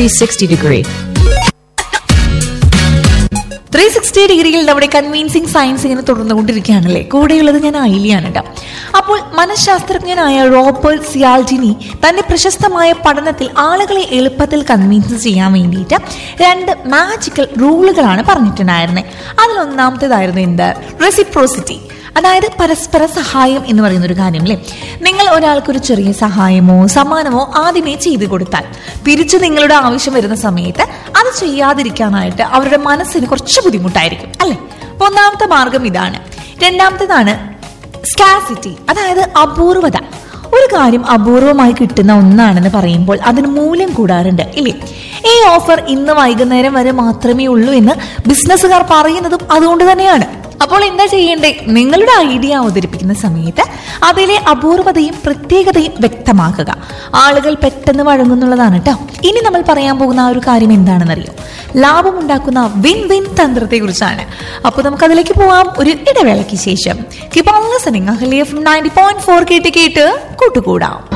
360 degree. Three sixty ഡിഗ്രിയിൽ നമ്മുടെ convincing science ഇങ്ങനെ തുടർന്നുകൊണ്ടിരിക്കുകയാണല്ലേ കൂടെയുള്ളത് ഞാൻ ഐലിയാണ് കേട്ടോ അപ്പോൾ മനഃശാസ്ത്രജ്ഞനായ റോബർട്ട് സിയാൽജിനി തന്റെ പ്രശസ്തമായ പഠനത്തിൽ ആളുകളെ എളുപ്പത്തിൽ കൺവീൻസ് ചെയ്യാൻ വേണ്ടിയിട്ട് രണ്ട് മാജിക്കൽ റൂളുകളാണ് പറഞ്ഞിട്ടുണ്ടായിരുന്നത് അതിലൊന്നാമത്തേതായിരുന്നു എന്ത് റെസിപ്രോസിറ്റി അതായത് പരസ്പര സഹായം എന്ന് പറയുന്ന ഒരു കാര്യം അല്ലേ നിങ്ങൾ ഒരാൾക്കൊരു ചെറിയ സഹായമോ സമ്മാനമോ ആദ്യമേ ചെയ്തു കൊടുത്താൽ തിരിച്ചു നിങ്ങളുടെ ആവശ്യം വരുന്ന സമയത്ത് അത് ചെയ്യാതിരിക്കാനായിട്ട് അവരുടെ മനസ്സിന് കുറച്ച് ബുദ്ധിമുട്ടായിരിക്കും അല്ലേ അപ്പൊ ഒന്നാമത്തെ മാർഗം ഇതാണ് രണ്ടാമത്തേതാണ് സ്കാസിറ്റി അതായത് അപൂർവത ഒരു കാര്യം അപൂർവമായി കിട്ടുന്ന ഒന്നാണെന്ന് പറയുമ്പോൾ അതിന് മൂല്യം കൂടാറുണ്ട് ഇല്ലേ ഈ ഓഫർ ഇന്ന് വൈകുന്നേരം വരെ മാത്രമേ ഉള്ളൂ എന്ന് ബിസിനസ്സുകാർ പറയുന്നതും അതുകൊണ്ട് തന്നെയാണ് അപ്പോൾ എന്താ ചെയ്യേണ്ടേ നിങ്ങളുടെ ഐഡിയ അവതരിപ്പിക്കുന്ന സമയത്ത് അതിലെ അപൂർവതയും പ്രത്യേകതയും വ്യക്തമാക്കുക ആളുകൾ പെട്ടെന്ന് വഴങ്ങുന്നുള്ളതാണ് കേട്ടോ ഇനി നമ്മൾ പറയാൻ പോകുന്ന ആ ഒരു കാര്യം എന്താണെന്നറിയോ ലാഭമുണ്ടാക്കുന്ന വിൻ വിൻ തന്ത്രത്തെ കുറിച്ചാണ് അപ്പോൾ നമുക്ക് അതിലേക്ക് പോവാം ഒരു ഇടവേളയ്ക്ക് ശേഷം കിബോൺ listening Ahalia from ninety point four കേട്ട് കേട്ട് കൂട്ടുകൂടാം